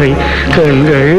வாழ்வாய் கண்கள்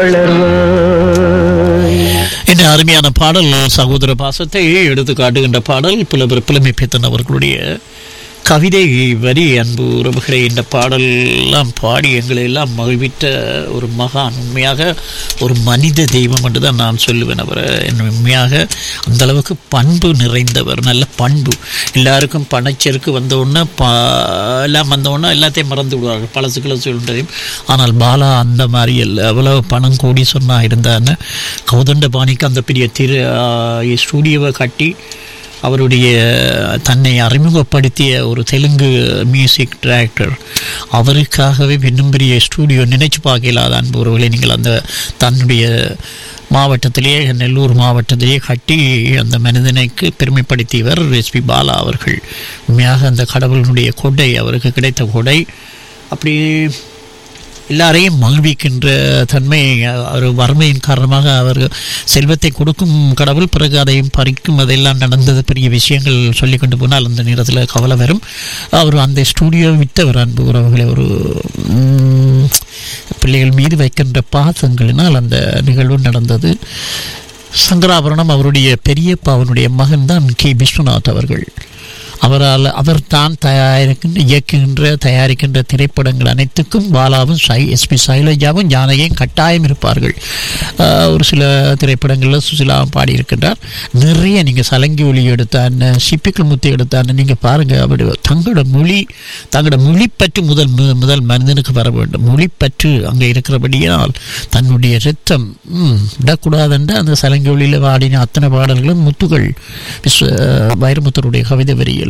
வளர்வாய் இந்த அருமையான பாடல் சகோதர பாசத்தை எடுத்து காட்டுகின்ற பாடல் புலவர் புலமை பேத்தன் அவர்களுடைய கவிதை வரி அன்பு உறவுகளை இந்த பாடல் எல்லாம் பாடி எங்களை எல்லாம் மகிழ்வித்த ஒரு மகான் உண்மையாக ஒரு மனித தெய்வம் என்று தான் நான் சொல்லுவேன் அவரை என்ன உண்மையாக அந்த அளவுக்கு பண்பு நிறைந்தவர் நல்ல பண்பு எல்லாருக்கும் பணச்செருக்கு வந்த உடனே ப எல்லாம் வந்த உடனே எல்லாத்தையும் மறந்து விடுவார்கள் பழசு கிழசு சொல்றதையும் ஆனால் பாலா அந்த மாதிரி இல்லை அவ்வளவு பணம் கோடி சொன்னா இருந்தான்னு கௌதண்டபாணிக்கு அந்த பெரிய திரு ஸ்டூடியோவை கட்டி அவருடைய தன்னை அறிமுகப்படுத்திய ஒரு தெலுங்கு மியூசிக் டைரக்டர் அவருக்காகவே இன்னும் பெரிய ஸ்டூடியோ நினைச்சு பார்க்கலாத அன்புறவுகளை நீங்கள் அந்த தன்னுடைய மாவட்டத்திலேயே நெல்லூர் மாவட்டத்திலேயே கட்டி அந்த மனிதனுக்கு பெருமைப்படுத்தியவர் எஸ்பி பாலா அவர்கள் உண்மையாக அந்த கடவுளினுடைய கொடை அவருக்கு கிடைத்த கொடை அப்படி எல்லாரையும் மகிழ்விக்கின்ற தன்மை ஒரு வறுமையின் காரணமாக அவர் செல்வத்தை கொடுக்கும் கடவுள் பிறகு அதையும் பறிக்கும் அதெல்லாம் நடந்தது பெரிய விஷயங்கள் சொல்லி கொண்டு போனால் அந்த நேரத்தில் கவலை வரும் அவர் அந்த ஸ்டூடியோ விற்றவர் அன்பு உறவுகளை ஒரு ம், பிள்ளைகள் மீது வைக்கின்ற பாசங்களினால் அந்த நிகழ்வு நடந்தது சங்கராபரணம் அவருடைய பெரியப்பா அவனுடைய மகன் தான் கே விஸ்வநாத் அவர்கள் அவரால் அவர் தான் தயாரிக்கின்ற இயக்குகின்ற தயாரிக்கின்ற திரைப்படங்கள் அனைத்துக்கும் பாலாவும் சை எஸ்பி சைலஜாவும் ஜானகியும் கட்டாயம் இருப்பார்கள் ஆஹ் ஒரு சில திரைப்படங்களில் சுசிலாவும் பாடியிருக்கின்றார் நிறைய நீங்கள் சலங்கி ஒளி எடுத்தான்னு சிப்பிக்கல் முத்து எடுத்தான்னு நீங்கள் பாருங்கள் அப்படி தங்களோட மொழி தங்களோட மொழிப்பற்று முதல் மு- முதல் மனிதனுக்கு வர வேண்டும் மொழிப்பற்று அங்கே இருக்கிறபடியால் தன்னுடைய ரத்தம் ம், விடக்கூடாதுன்ற அந்த சலங்கி ஒளியில் பாடின அத்தனை பாடல்களும் முத்துகள் விஸ்வ வைரமுத்தருடைய கவிதை வரியில்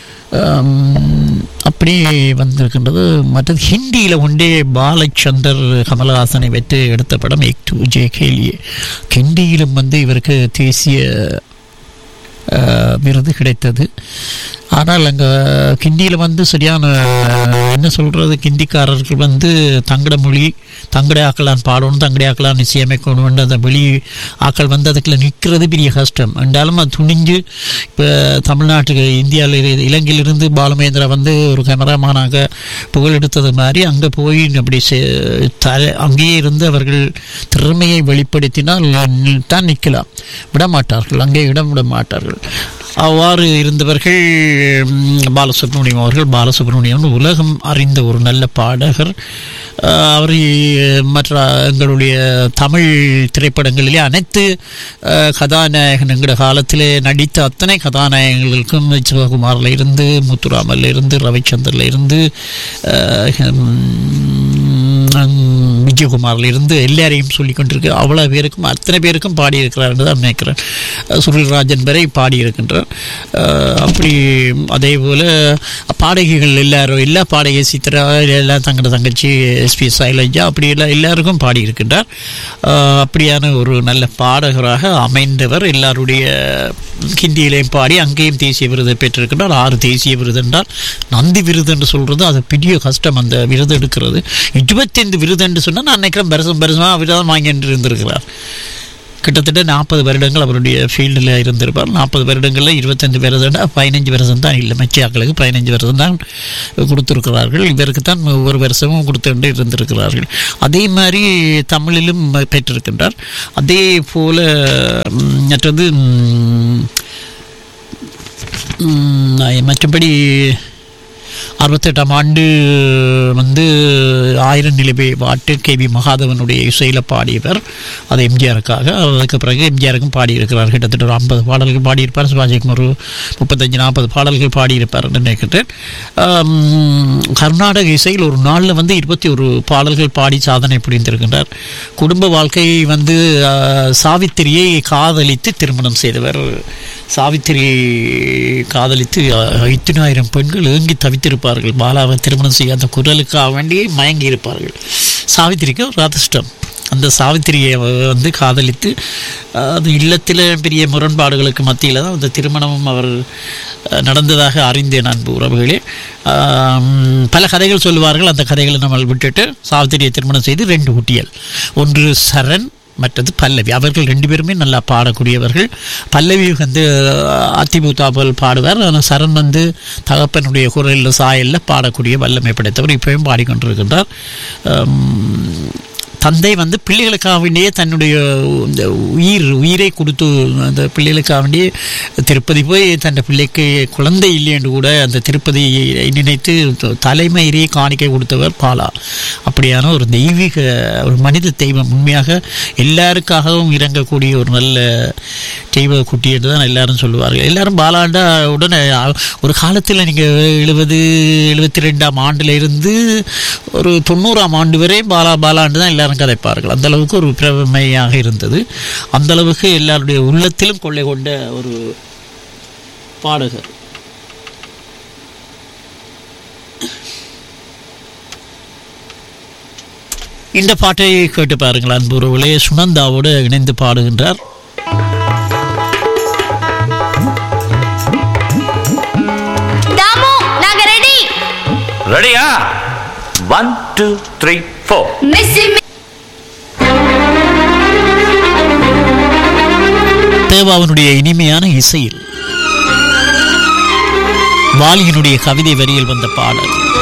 ஆம், அப்படி வந்திருக்கின்றது மற்றது ஹிந்தியில் ஒன்றே பாலச்சந்தர் கமலஹாசனை வைத்து எடுத்த படம் எக் டு ஜே கேலியே ஹிந்தியிலும் வந்து இவருக்கு தேசிய அஹ், விருது கிடைத்தது ஆனால் அங்கே கிண்டியில் வந்து சரியான என்ன சொல்கிறது கிண்டிக்காரர்கள் வந்து தங்கட மொழி தங்கட ஆக்கலான் பாடணும் தங்கட ஆக்கலான் இசையமைக்கணும் அந்த வெளி ஆக்கள் வந்து அதுக்குள்ள நிற்கிறது பெரிய கஷ்டம் என்றாலும் அது துணிஞ்சு இப்போ தமிழ்நாட்டுக்கு இந்தியாவில் இலங்கையிலிருந்து பாலுமேந்திரா வந்து ஒரு கேமராமேனாக புகழெடுத்தது மாதிரி அங்கே போய் அப்படி செ- தர அங்கேயே இருந்து அவர்கள் திறமையை வெளிப்படுத்தினால் தான் நிற்கலாம் விட மாட்டார்கள் அங்கே இடம் விட மாட்டார்கள் அவ்வாறு இருந்தவர்கள் ம், பாலசுப்ரமணியம் அவர்கள் பாலசுப்ரமணியம் உலகம் அறிந்த ஒரு நல்ல பாடகர் அஹ், அவர் மற்ற எங்களுடைய தமிழ் திரைப்படங்களிலே அனைத்து அஹ், கதாநாயகன் எங்களுடைய காலத்திலே நடித்த அத்தனை கதாநாயகங்களுக்கும் சிவகுமாரில் இருந்து முத்துராமல்ல இருந்து ரவிச்சந்தர்ல இருந்து அஹ், ஹம், விஜயகுமாரில் இருந்து எல்லாரையும் சொல்லி கொண்டிருக்கு அவ்வளோ பேருக்கும் அத்தனை பேருக்கும் பாடியிருக்கிறார் என்று தான் நினைக்கிறேன் அஹ் சுருள்ராஜன் வரை பாடியிருக்கின்றார் அஹ் அப்படி அதே போல் பாடகிகள் எல்லாரும் எல்லா பாடகி சித்ரா எல்லாம் தங்களோட தங்கச்சி எஸ்பி சைலஜா அப்படி எல்லாம் எல்லாருக்கும் பாடியிருக்கின்றார் அஹ் அப்படியான ஒரு நல்ல பாடகராக அமைந்தவர் எல்லாருடைய ஹிந்தியிலையும் பாடி அங்கேயும் தேசிய விருது பெற்றிருக்கின்றார் ஆறு தேசிய விருது என்றால் நந்தி விருது என்று சொல்றது அது பெரிய கஷ்டம் அந்த விருது எடுக்கிறது இருபத்தைந்து விருது என்று சொன்னால் நான் நினைக்கிறேன் பெருசம் பெருசமாக விருதம் வாங்கிட்டு இருந்திருக்கிறார் கிட்டத்தட்ட நாற்பது வருடங்கள் அவருடைய ஃபீல்டில் இருந்திருப்பார் நாற்பது வருடங்களில் இருபத்தஞ்சு வருடம் பதினஞ்சு வருஷம் தான் இல்லை மெச்சியாக்களுக்கு பதினஞ்சு வருஷம் தான் கொடுத்துருக்கிறார்கள் இவருக்கு தான் ஒவ்வொரு வருஷமும் கொடுத்துட்டு இருந்திருக்கிறார்கள் அதே மாதிரி தமிழிலும் பெற்றிருக்கின்றார் அதே போல ம், மற்றது ம், ம், மற்றபடி அறுபத்தெட்டாம் ஆண்டு வந்து ஆயிரம் நிலைவை பாட்டு கே வி மகாதவனுடைய இசையில் பாடியவர் அது எம்ஜிஆருக்காக அதுக்கு பிறகு எம்ஜிஆருக்கும் பாடியிருக்கிறார் கிட்டத்தட்ட ஒரு ஐம்பது பாடல்கள் பாடியிருப்பார் சிவாஜிக்கும் ஒரு முப்பத்தஞ்சு நாற்பது பாடல்கள் பாடியிருப்பார் என்று நினைக்கிறேன் ஆம், கர்நாடக இசையில் ஒரு நாளில் வந்து இருபத்தி ஒரு பாடல்கள் பாடி சாதனை புரிந்திருக்கின்றார் குடும்ப வாழ்க்கை வந்து ஆ, சாவித்திரியை காதலித்து திருமணம் செய்தவர் சாவித்திரியை காதலித்து அஹ், இத்தனாயிரம் பெண்கள் ஏங்கி தவித்திருப்பார்கள் பாலாவை திருமணம் செய்ய அந்த குரலுக்காக வேண்டி மயங்கி இருப்பார்கள் சாவித்திரிக்கு ஒரு அதிர்ஷ்டம் அந்த சாவித்திரியை அவ- வந்து காதலித்து அஹ், அது இல்லத்தில் பெரிய முரண்பாடுகளுக்கு மத்தியில் தான் அந்த திருமணமும் அவர் அஹ், நடந்ததாக அறிந்தேன் அன்பு உறவுகளே ஆம், பல கதைகள் சொல்லுவார்கள் அந்த கதைகளை நம்ம விட்டுட்டு சாவித்திரியை திருமணம் செய்து ரெண்டு குட்டிகள் ஒன்று சரண் மற்றது பல்லவி அவர்கள் ரெண்டு பேருமே நல்லா பாடக்கூடியவர்கள் பல்லவி வந்து அதிமுத்தாபல் பாடுவார் ஆனால் சரண் வந்து தகப்பனுடைய குரலில் சாயலில் பாடக்கூடிய வல்லமை படைத்தவர் இப்பயும் பாடிக்கொண்டிருக்கின்றார் ஆம், தந்தை வந்து பிள்ளைகளுக்காக வேண்டியே தன்னுடைய இந்த உயிர் உயிரை கொடுத்து அந்த பிள்ளைகளுக்காக வேண்டியே திருப்பதி போய் தன் பிள்ளைக்கு குழந்தை இல்லை என்று கூட அந்த திருப்பதியை நினைத்து தலைமயிரை காணிக்கை கொடுத்தவர் பாலா அப்படியான ஒரு தெய்வீக ஒரு மனித தெய்வம் உண்மையாக எல்லாருக்காகவும் இறங்கக்கூடிய ஒரு நல்ல தெய்வ குட்டி என்று தான் எல்லாரும் சொல்லுவார்கள் எல்லாரும் பாலாண்டா உடனே அ- ஒரு காலத்தில் நீங்கள் எழுபது எழுபத்தி ரெண்டாம் ஆண்டுல இருந்து ஒரு தொண்ணூறாம் ஆண்டு வரை பாலா பாலாண்டு தான் எல்லாரும் கதைப்பார்கள் அந்த அளவுக்கு ஒரு பிரமையாக இருந்தது அந்த அளவுக்கு எல்லாருடைய உள்ளத்திலும் கொள்ளை கொண்ட ஒரு பாடகர் இந்த பாட்டை கேட்டு பாருங்கள் அன்புறவுகளே சுனந்தாவோடு இணைந்து பாடுகின்றார் தாமு நாங்க ரெடி ரெடியா ஒன் டூ த்ரீ ஃபோர் மிஸ்ஸி தேவாவினுடைய இனிமையான இசையில் வாலியினுடைய கவிதை வரியில் வந்த பாடல்